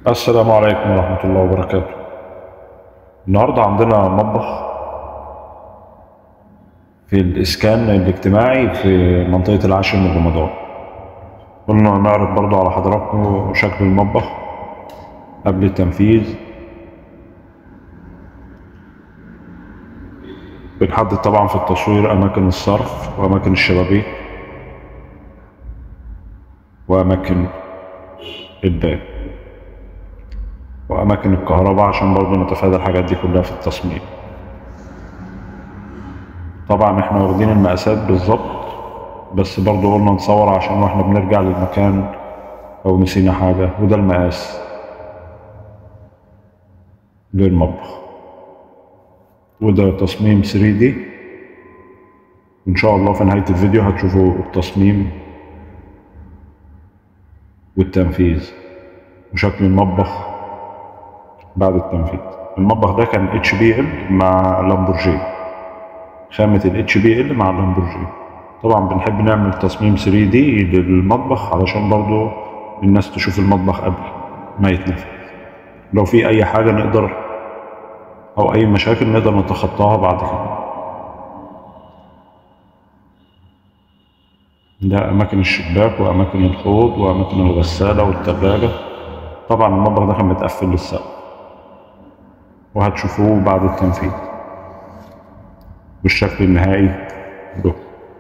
السلام عليكم ورحمة الله وبركاته النهاردة عندنا مطبخ في الإسكان الاجتماعي في منطقة العاشر من رمضان قلنا نعرض برضو على حضراتكم شكل المطبخ قبل التنفيذ بنحدد طبعا في التصوير أماكن الصرف وأماكن الشبابيك وأماكن الباب وأماكن الكهرباء عشان برضو نتفادى الحاجات دي كلها في التصميم طبعا احنا واخدين المقاسات بالظبط بس برضو قلنا نصور عشان واحنا بنرجع للمكان أو نسينا حاجة وده المقاس للمطبخ وده تصميم 3D إن شاء الله في نهاية الفيديو هتشوفوا التصميم والتنفيذ وشكل المطبخ بعد التنفيذ المطبخ ده كان اتش بي ال مع لامبورجيني خامة الاتش بي ال مع لامبورجيني طبعا بنحب نعمل تصميم 3 دي للمطبخ علشان برضو الناس تشوف المطبخ قبل ما يتنفذ لو في اي حاجة نقدر او اي مشاكل نقدر نتخطاها بعد كده ده اماكن الشباك واماكن الحوض واماكن الغسالة والتلاجة طبعا المطبخ ده كان متقفل للسقف وهتشوفوه بعد التنفيذ بالشكل النهائي له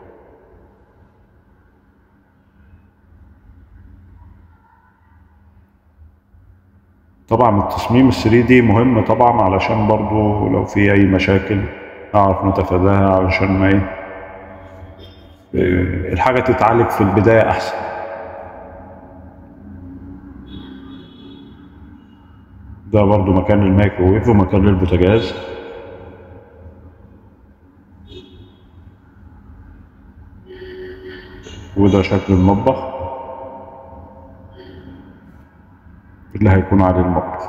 طبعا التصميم ال 3 دي مهم طبعا علشان برضو لو في اي مشاكل نعرف نتفاداها علشان ما ايه الحاجة تتعالج في البداية احسن ده برضو مكان الميكروويف ومكان للبوتاجاز وده شكل المطبخ اللي هيكون عليه المطبخ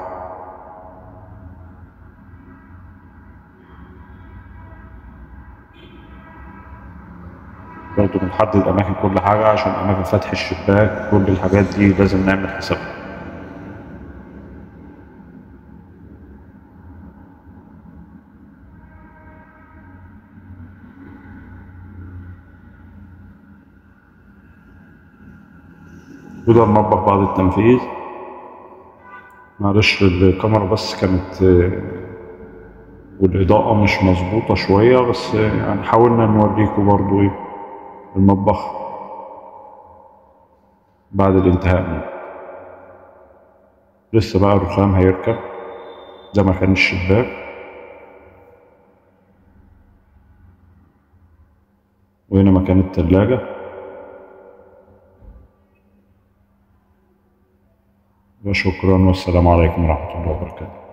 برضو بنحدد أماكن كل حاجة عشان أماكن فتح الشباك كل الحاجات دي لازم نعمل حسابها وده المطبخ بعد التنفيذ معلش الكاميرا بس كانت والإضاءة مش مظبوطة شوية بس يعني حاولنا نوريكم برضو ايه المطبخ بعد الانتهاء منه لسه بقى الرخام هيركب ده مكان الشباك وهنا مكان التلاجة وشكرا والسلام عليكم ورحمة الله وبركاته